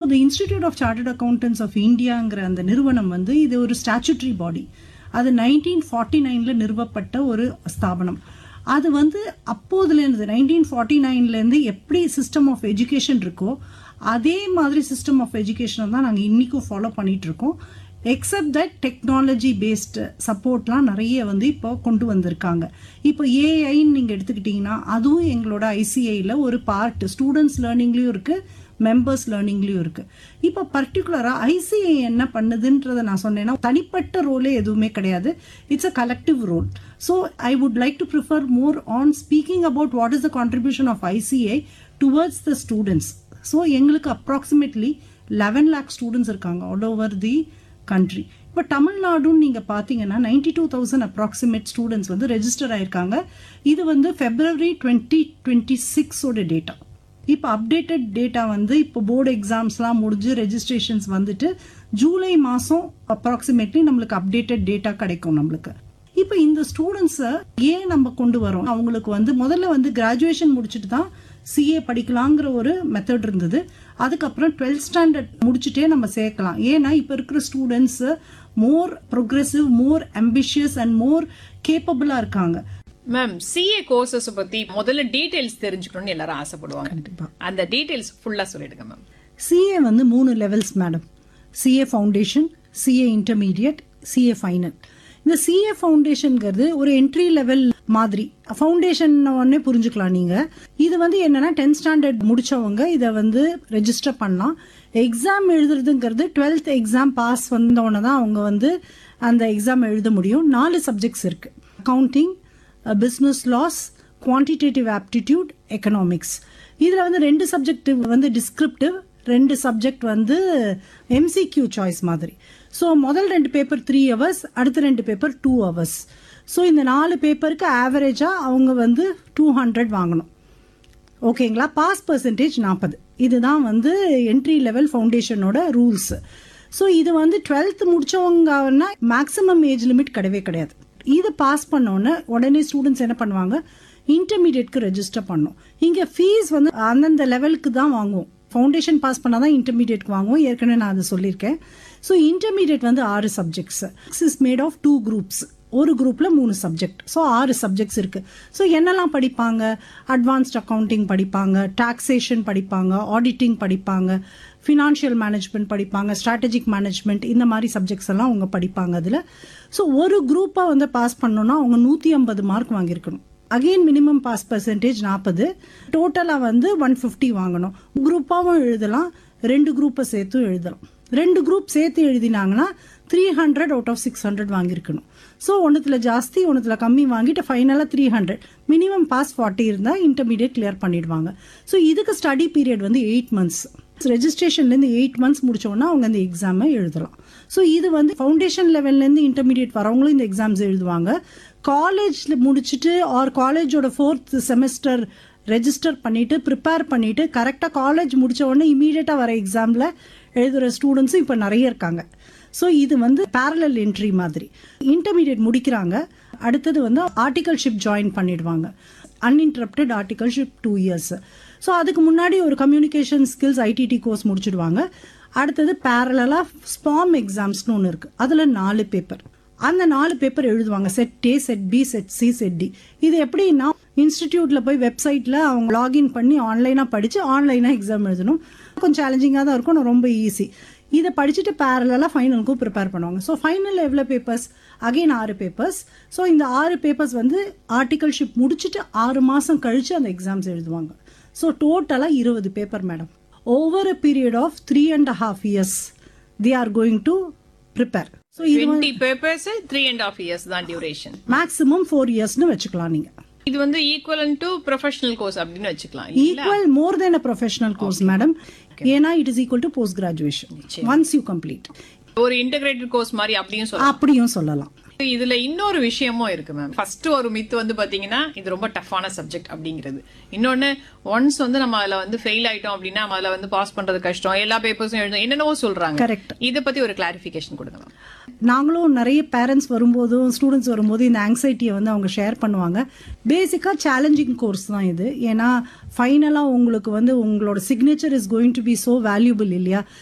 The Institute of Chartered Accountants of இந்தியாங்கிற அந்த நிறுவனம் வந்து இது ஒரு ஸ்டாச்சுட்டரி பாடி அது நைன்டீன் ஃபார்ட்டி நைனில் நிறுவப்பட்ட ஒரு ஸ்தாபனம் அது வந்து அப்போதுலேருந்து நைன்டீன் ஃபார்ட்டி நைன்லேருந்து எப்படி சிஸ்டம் ஆஃப் எஜுகேஷன் இருக்கோ அதே மாதிரி சிஸ்டம் ஆஃப் எஜுகேஷனை தான் நாங்கள் இன்றைக்கும் ஃபாலோ பண்ணிட்டு இருக்கோம் எக்ஸப்ட் தட் டெக்னாலஜி பேஸ்டு சப்போர்ட்லாம் நிறைய வந்து இப்போ கொண்டு வந்திருக்காங்க இப்போ ஏஐன்னு நீங்கள் எடுத்துக்கிட்டிங்கன்னா அதுவும் எங்களோட ஐசிஐயில் ஒரு பார்ட் ஸ்டூடெண்ட்ஸ் லேர்னிங்லேயும் இருக்குது மெம்பர்ஸ் லேர்னிங்லேயும் இருக்குது இப்போ பர்டிகுலராக ஐசிஐ என்ன பண்ணுதுன்றதை நான் சொன்னேன்னா தனிப்பட்ட ரோலே எதுவுமே கிடையாது it's a collective role so I would like to prefer more on speaking about what is the contribution of ICI towards the students so எங்களுக்கு அப்ராக்சிமேட்லி லெவன் லேக் ஸ்டூடெண்ட்ஸ் இருக்காங்க ஆல் ஓவர் தி கண்ட்ரி இப்போ தமிழ்நாடுன்னு நீங்கள் பார்த்தீங்கன்னா ninety two thousand approximate students வந்து register ஆயிருக்காங்க இது வந்து ஃபெப்ரவரி டுவெண்ட்டி டுவெண்ட்டி சிக்ஸோட டேட்டா இப்போ அப்டேட்டட் டேட்டா வந்து இப்போ போர்டு எக்ஸாம்ஸ்லாம் முடிஞ்சு ரெஜிஸ்ட்ரேஷன்ஸ் வந்துட்டு ஜூலை மாதம் அப்ராக்சிமேட்லி நம்மளுக்கு அப்டேட்டட் டேட்டா கிடைக்கும் நம்மளுக்கு இப்போ இந்த ஸ்டூடெண்ட்ஸை ஏன் நம்ம கொண்டு வரோம் அவங்களுக்கு வந்து முதல்ல வந்து கிராஜுவேஷன் முடிச்சுட்டு தான் சிஏ படிக்கலாங்கிற ஒரு மெத்தட் இருந்தது அதுக்கப்புறம் டுவெல்த் ஸ்டாண்டர்ட் முடிச்சுட்டே நம்ம சேர்க்கலாம் ஏன்னா இப்போ இருக்கிற students more progressive more ambitious and more கேப்பபிளாக இருக்காங்க மேம் சிஏ கோர்சஸ் பத்தி முதல்ல டீடைல்ஸ் தெரிஞ்சுக்கணும்னு எல்லாரும் ஆசைப்படுவாங்க கண்டிப்பா. அந்த டீடைல்ஸ் ஃபுல்லா சொல்லிடுங்க மேம் சிஏ வந்து மூணு levels madam CA foundation CA intermediate CA final இந்த சிஏ ஃபவுண்டேஷன்ங்கிறது ஒரு என்ட்ரி லெவல் மாதிரி ஃபவுண்டேஷன் உடனே புரிஞ்சுக்கலாம் நீங்க இது வந்து என்னன்னா டென்த் ஸ்டாண்டர்ட் முடிச்சவங்க இதை வந்து ரெஜிஸ்டர் பண்ணலாம் எக்ஸாம் எழுதுறதுங்கிறது டுவெல்த் எக்ஸாம் பாஸ் வந்தவொடனே தான் அவங்க வந்து அந்த எக்ஸாம் எழுத முடியும் நாலு சப்ஜெக்ட்ஸ் இருக்கு accounting business laws quantitative aptitude economics இதில் வந்து ரெண்டு சப்ஜெக்ட் வந்து டிஸ்கிரிப்டிவ் ரெண்டு சப்ஜெக்ட் வந்து எம்சிக்யூ சாய்ஸ் மாதிரி ஸோ முதல் ரெண்டு பேப்பர் த்ரீ ஹவர்ஸ் அடுத்த ரெண்டு பேப்பர் டூ ஹவர்ஸ் ஸோ இந்த நாலு பேப்பருக்கு ஆவரேஜாக அவங்க வந்து டூ ஹண்ட்ரட் வாங்கணும் ஓகேங்களா பாஸ் பர்சன்டேஜ் நாற்பது இதுதான் வந்து என்ட்ரி லெவல் ஃபவுண்டேஷனோட ரூல்ஸ் ஸோ இது வந்து டுவெல்த் முடிச்சவங்கன்னா மேக்ஸிமம் ஏஜ் லிமிட் கிடையவே கிடையாது இது பாஸ் பண்ணோன்னே உடனே ஸ்டூடெண்ட்ஸ் என்ன பண்ணுவாங்க இன்டர்மீடியட்க்கு ரெஜிஸ்டர் பண்ணும் இங்கே ஃபீஸ் வந்து அந்தந்த லெவலுக்கு தான் வாங்குவோம் ஃபவுண்டேஷன் பாஸ் பண்ணால் தான் இன்டர்மீடியட்க்கு வாங்குவோம் ஏற்கனவே நான் அதை சொல்லியிருக்கேன் ஸோ இன்டர்மீடியட் வந்து ஆறு subjects is made of two groups ஒரு குரூப்பில் மூணு சப்ஜெக்ட் ஸோ ஆறு சப்ஜெக்ட்ஸ் இருக்குது ஸோ என்னெல்லாம் படிப்பாங்க அட்வான்ஸ்ட் அக்கவுண்டிங் படிப்பாங்க டாக்ஸேஷன் படிப்பாங்க ஆடிட்டிங் படிப்பாங்க ஃபினான்ஷியல் மேனேஜ்மெண்ட் படிப்பாங்க ஸ்ட்ராட்டஜிக் மேனேஜ்மெண்ட் இந்த மாதிரி சப்ஜெக்ட்ஸ் எல்லாம் அவங்க படிப்பாங்க அதில் ஸோ ஒரு குரூப்பாக வந்து பாஸ் பண்ணோன்னா அவங்க நூற்றி ஐம்பது மார்க் வாங்கியிருக்கணும் அகெயின் மினிமம் பாஸ் பர்சன்டேஜ் நாற்பது டோட்டலாக வந்து ஒன் ஃபிஃப்டி வாங்கணும் குரூப்பாகவும் எழுதலாம் ரெண்டு குரூப்பை சேர்த்தும் எழுதலாம் ரெண்டு குரூப் சேர்த்து எழுதினாங்கன்னா three hundred out of six hundred வாங்கியிருக்கணும் ஸோ ஒன்றுத்துல ஜாஸ்தி ஒன்றுத்துல கம்மி வாங்கிட்டு ஃபைனலாக three hundred minimum pass forty இருந்தால் இன்டர்மீடியட் கிளியர் பண்ணிடுவாங்க ஸோ இதுக்கு ஸ்டடி பீரியட் வந்து எயிட் மந்த்ஸ் ரெஜிஸ்ட்ரேஷன்லேருந்து எயிட் மந்த்ஸ் முடிச்சோன்னா அவங்க அந்த எக்ஸாமை எழுதலாம் ஸோ இது வந்து ஃபவுண்டேஷன் லெவல்லேருந்து இன்டர்மீடியட் வரவங்களும் இந்த எக்ஸாம்ஸ் எழுதுவாங்க காலேஜில் முடிச்சுட்டு ஆர் காலேஜோட ஃபோர்த் செமஸ்டர் ரெஜிஸ்டர் பண்ணிட்டு ப்ரிப்பேர் பண்ணிட்டு கரெக்டாக காலேஜ் முடிச்ச உடனே இமீடியட்டாக வர எக்ஸாமில் எழுதுகிற ஸ்டூடெண்ட்ஸும் இப்போ நிறைய இருக்காங்க ஸோ இது வந்து பேரலல் என்ட்ரி மாதிரி இன்டர்மீடியட் முடிக்கிறாங்க அடுத்தது வந்து ஆர்டிகல்ஷிப் ஜாயின் பண்ணிடுவாங்க uninterrupted articleship two years so அதுக்கு முன்னாடி ஒரு கம்யூனிகேஷன் ஸ்கில்ஸ் ஐடிடி கோர்ஸ் முடிச்சிடுவாங்க அடுத்தது பேரலாக ஸ்பாம் எக்ஸாம்ஸ்னு ஒன்று இருக்குது அதில் நாலு பேப்பர் அந்த நாலு பேப்பர் எழுதுவாங்க set A set B set C set D இது எப்படின்னா இன்ஸ்டிடியூட்ல போய் வெப்சைட்ல அவங்க லாகின் பண்ணி ஆன்லைனா படிச்சு ஆன்லைனா எக்ஸாம் எழுதணும் கொஞ்சம் சேலஞ்சிங்காக தான் இருக்கும் ஆனா ரொம்ப ஈஸி இதை படிச்சுட்டு பேரலாக ஃபைனலுக்கும் ப்ரிப்பேர் பண்ணுவாங்க ஸோ ஃபைனல் எவ்வளோ பேப்பர்ஸ் அகைன் ஆறு பேப்பர்ஸ் ஸோ இந்த ஆறு பேப்பர்ஸ் வந்து ஆர்டிகல்ஷிப் முடிச்சுட்டு ஆறு மாதம் கழிச்சு அந்த எக்ஸாம்ஸ் எழுதுவாங்க ஸோ டோட்டலாக இருபது paper madam over a period of three and half years they are going to prepare so இது twenty papers three and half years தான் டியூரேஷன் மேக்ஸிமம் ஃபோர் இயர்ஸ்னு வச்சுக்கலாம் நீங்க இது வந்து ஈக்குவலன் டு ப்ரொஃபஷனல் கோர்ஸ் அப்படின்னு வச்சுக்கலாம் இல்லைங்களா? Equal more than a professional course madam ஏன்னா it is equal to post graduation once you complete ஒரு இன்டகிரேட்டட் கோர்ஸ் மாதிரி அப்படியும் சொல்லலாம் அப்படியும் சொல்லலாம் இதுல இன்னொரு விஷயமும் இருக்கு மேம் ஃபர்ஸ்ட் ஒரு மித்து வந்து பாத்தீங்கன்னா இது ரொம்ப டஃப்பான சப்ஜெக்ட் அப்படிங்கிறது இன்னொன்னு ஒன்ஸ் வந்து நம்ம அதுல வந்து ஃபெயில் ஆயிட்டோம் அப்படின்னா நம்ம அதுல வந்து பாஸ் பண்றது கஷ்டம் எல்லா பேப்பர்ஸும் எழுதும் என்னென்னவோ சொல்றாங்க Correct. இத பத்தி ஒரு கிளாரிபிகேஷன் கொடுங்க மேம் நாங்களும் நிறைய பேரண்ட்ஸ் வரும்போதும் ஸ்டூடெண்ட்ஸ் வரும்போது இந்த ஆங்ஸைட்டியை வந்து அவங்க ஷேர் பண்ணுவாங்க பேசிக்காக சேலஞ்சிங் கோர்ஸ் தான் இது ஏன்னா ஃபைனலாக உங்களுக்கு வந்து உங்களோட signature is going to be so valuable இல்லையா